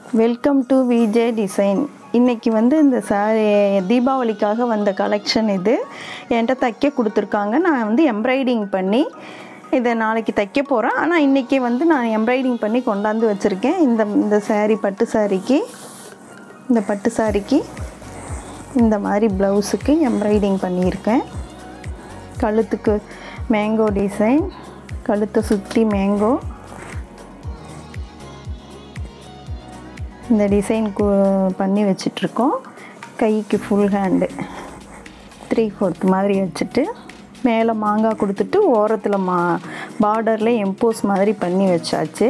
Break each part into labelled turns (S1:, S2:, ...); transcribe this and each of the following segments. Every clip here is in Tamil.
S1: வெல்கம் டு விஜே டிசைன் இன்னைக்கு வந்து இந்த சாரி தீபாவளிக்காக வந்த கலெக்ஷன் இது என்கிட்ட தைக்க கொடுத்துருக்காங்க நான் வந்து எம்ப்ராய்டிங் பண்ணி இதை நாளைக்கு தைக்க போகிறேன் ஆனால் இன்றைக்கி வந்து நான் எம்ப்ராய்டிங் பண்ணி கொண்டாந்து வச்சுருக்கேன் இந்த இந்த saree பட்டு சாரிக்கு இந்த பட்டு சாரிக்கு இந்த மாதிரி ப்ளவுஸுக்கு எம்ப்ராய்டிங் பண்ணியிருக்கேன் கழுத்துக்கு மேங்கோ டிசைன் கழுத்தை சுற்றி மேங்கோ இந்த டிசைன் கு- பண்ணி வச்சிட்ருக்கோம் கைக்கு ஃபுல் ஹேண்டு த்ரீ ஃபோர்த் மாதிரி வச்சுட்டு மேலே மாங்காய் கொடுத்துட்டு ஓரத்தில் மா பார்டரில் எம்போஸ் மாதிரி பண்ணி வச்சாச்சு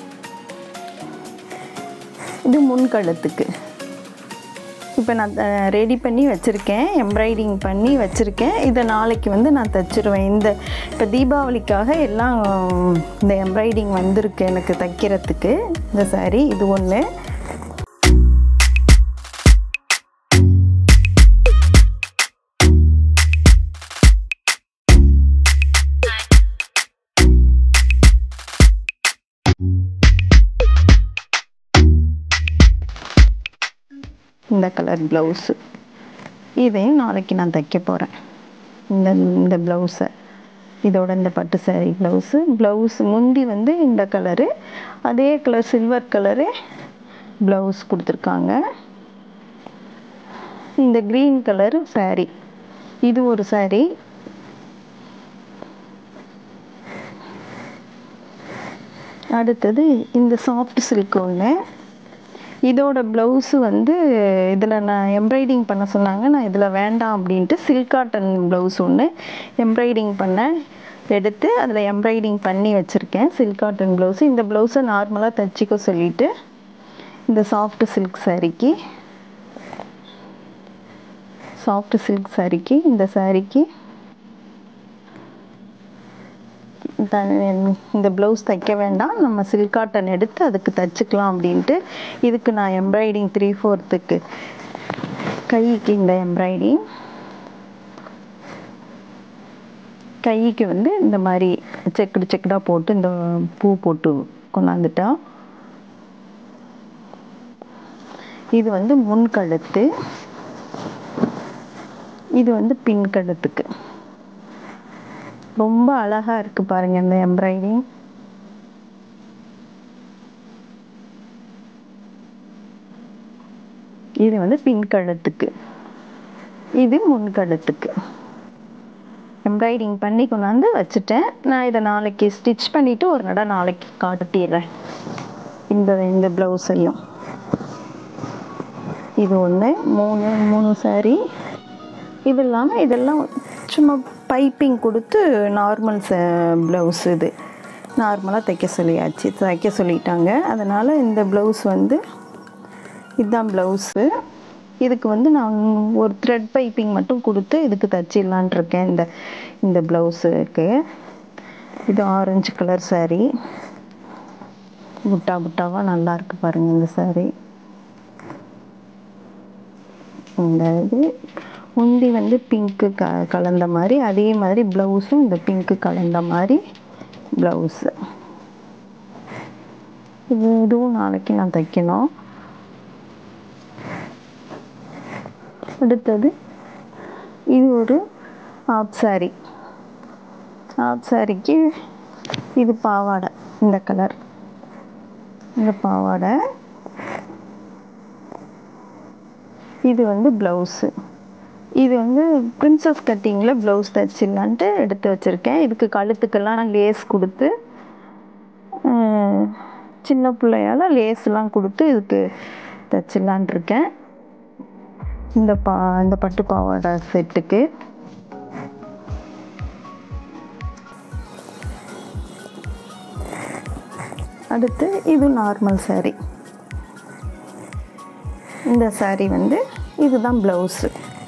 S1: இது முன்கழுத்துக்கு இப்போ நான் ரெடி பண்ணி வச்சுருக்கேன் எம்ப்ராய்டிங் பண்ணி வச்சுருக்கேன் இதை நாளைக்கு வந்து நான் தைச்சிருவேன் இந்த இப்போ தீபாவளிக்காக எல்லாம் இந்த எம்ப்ராய்டிங் வந்திருக்கு எனக்கு தைக்கிறதுக்கு இந்த saree இது ஒன்று இந்த கலர் ப்ளவுஸு இதையும் நாளைக்கு நான் தைக்க போகிறேன் இந்த இந்த ப்ளவுஸை இதோட இந்த பட்டு saree ப்ளவுஸு ப்ளவுஸ் முந்தி வந்து இந்த கலரு அதே கலர் சில்வர் கலரு ப்ளவுஸ் கொடுத்துருக்காங்க இந்த க்ரீன் கலர் saree இது ஒரு saree அடுத்தது இந்த சாஃப்ட் சில்க் ஒன்று இதோட ப்ளவுஸு வந்து இதில் நான் எம்ப்ராய்டிங் பண்ண சொன்னாங்க நான் இதில் வேண்டாம் அப்படின்ட்டு சில்க் காட்டன் ப்ளவுஸ் ஒன்று எம்ப்ராய்டிங் பண்ண எடுத்து அதில் எம்ப்ராய்டிங் பண்ணி வச்சுருக்கேன் சில்க் காட்டன் ப்ளவுஸு இந்த ப்ளவுஸை நார்மலாக தைச்சிக்க சொல்லிட்டு இந்த சாஃப்ட் சில்க் சாரிக்கு சாஃப்ட் சில்க் சாரிக்கு இந்த சாரிக்கு த- இந்த ப்ளவுஸ் தைக்க வேண்டாம் நம்ம சில்க் காட்டன் எடுத்து அதுக்கு தைச்சிக்கலாம் அப்படின்ட்டு இதுக்கு நான் எம்ப்ராய்டிங் த்ரீ ஃபோர்த்துக்கு கைக்கு இந்த எம்ப்ராய்டிங் கைக்கு வந்து இந்த மாதிரி செக்குடு செக்குடாக போட்டு இந்த பூ போட்டு கொண்டாந்துட்டா இது வந்து முன் கழுத்து இது வந்து பின் கழுத்துக்கு ரொம்ப அழகா இருக்கு பாருங்க இந்த எம்ப்ராய்டிங் இது வந்து பின் கழுத்துக்கு இது முன் கழுத்துக்கு எம்ப்ராய்டிங் பண்ணி கொண்டாந்து வச்சுட்டேன் நான் இதை நாளைக்கு ஸ்டிச் பண்ணிட்டு ஒரு நட நாளைக்கு காட்டிடுறேன் இந்த இந்த ப்ளவுஸையும் இது ஒன்று மூணு மூணு saree இது இல்லாமல் இதெல்லாம் சும்மா பைப்பிங் கொடுத்து நார்மல் ப்ளவுஸ் இது நார்மலாக தைக்க சொல்லியாச்சு தைக்க சொல்லிட்டாங்க அதனால் இந்த ப்ளவுஸ் வந்து இதுதான் ப்ளவுஸு இதுக்கு வந்து நான் ஒரு த்ரெட் பைப்பிங் மட்டும் கொடுத்து இதுக்கு தச்சிடலான் இருக்கேன் இந்த இந்த ப்ளவுஸுக்கு இது ஆரஞ்சு கலர் saree புட்டா புட்டாவாக நல்லா இருக்கு பாருங்க இந்த saree இந்த இது முந்தி வந்து பிங்க்கு க கலந்த மாதிரி அதே மாதிரி ப்ளவுஸும் இந்த பிங்க்கு கலந்த மாதிரி ப்ளவுஸு இது இதுவும் நாளைக்கு நான் தைக்கணும் அடுத்தது இது ஒரு ஆப் saree ஆப் சாரிக்கு இது பாவாடை இந்த கலர் இந்த பாவாடை இது வந்து ப்ளவுஸு இது வந்து பிரின்சஸ் கட்டிங்கில் ப்ளவுஸ் தைச்சிடலான்ட்டு எடுத்து வச்சுருக்கேன் இதுக்கு கழுத்துக்கெல்லாம் நான் லேஸ் கொடுத்து அஹ், சின்ன பிள்ளையால லேஸ்லாம் கொடுத்து இதுக்கு தைச்சிடலான் இருக்கேன் இந்த பா இந்த பட்டு பாவாடை செட்டுக்கு அடுத்து இது நார்மல் saree இந்த saree வந்து இதுதான் ப்ளவுஸு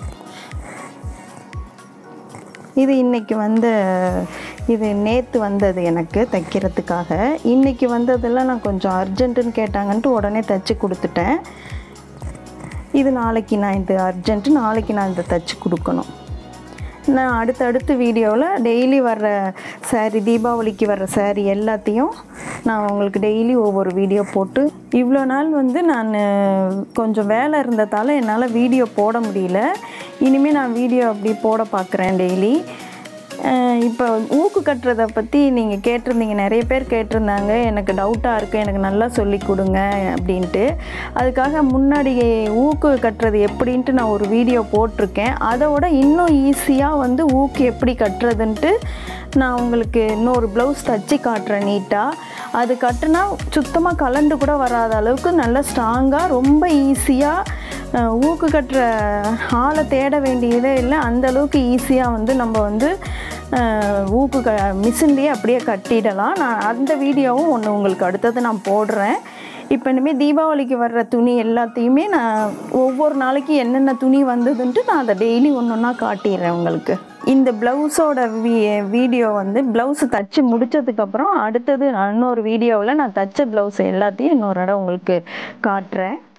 S1: இது இன்னைக்கு வந்து இது நேற்று வந்தது எனக்கு தைக்கிறதுக்காக இன்னைக்கு வந்ததெல்லாம் நான் கொஞ்சம் அர்ஜென்ட்டுன்னு கேட்டாங்கன்ட்டு உடனே தைச்சி கொடுத்துட்டேன் இது நாளைக்கு நான் இது அர்ஜென்ட்டு நாளைக்கு நான் இதை தைச்சி கொடுக்கணும் நான் அடுத்தடுத்த வீடியோவில் டெய்லி வர்ற saree தீபாவளிக்கு வர்ற saree எல்லாத்தையும் நான் உங்களுக்கு டெய்லி ஒவ்வொரு வீடியோ போட்டு இவ்வளோ நாள் வந்து நான் கொஞ்சம் வேலை இருந்ததால் என்னால் வீடியோ போட முடியல இனிமேல் நான் வீடியோ அப்படி போட பார்க்குறேன் டெய்லி இப்போ ஊக்கு கட்டுறதை பற்றி நீங்கள் கேட்டிருந்தீங்க நிறைய பேர் கேட்டிருந்தாங்க எனக்கு டவுட்டாக இருக்குது எனக்கு நல்லா சொல்லி கொடுங்க அப்படின்ட்டு அதுக்காக முன்னாடி ஊக்கு கட்டுறது எப்படின்ட்டு நான் ஒரு வீடியோ போட்டிருக்கேன் அதோட இன்னும் ஈஸியாக வந்து ஊக்கு எப்படி கட்டுறதுன்ட்டு நான் உங்களுக்கு இன்னொரு ப்ளவுஸ் தச்சு காட்டுறேன் நீட்டாக அது கட்டுனா சுத்தமாக கலண்டு கூட வராத அளவுக்கு நல்ல ஸ்ட்ராங்காக ரொம்ப ஈஸியாக ஊக்கு கட்டுற ஆளை தேட வேண்டியதே இல்லை அந்த அளவுக்கு ஈஸியாக வந்து நம்ம வந்து அஹ், ஊக்கு க மிஷின்லேயே அப்படியே கட்டிடலாம் நான் அந்த வீடியோவும் ஒன்று உங்களுக்கு அடுத்தது நான் போடுறேன் இப்போ இனிமேல் தீபாவளிக்கு வர்ற துணி எல்லாத்தையுமே நான் ஒவ்வொரு நாளைக்கு என்னென்ன துணி வந்ததுன்ட்டு நான் அதை டெய்லி ஒன்று ஒன்றா காட்டிடுறேன் உங்களுக்கு இந்த ப்ளவுஸோட வீ வீடியோ வந்து ப்ளவுஸ் தச்சு முடிச்சதுக்கப்புறம் அடுத்தது நான் இன்னொரு வீடியோவில் நான் தச்ச ப்ளவுஸ் எல்லாத்தையும் இன்னொரு இடம் உங்களுக்கு காட்டுறேன்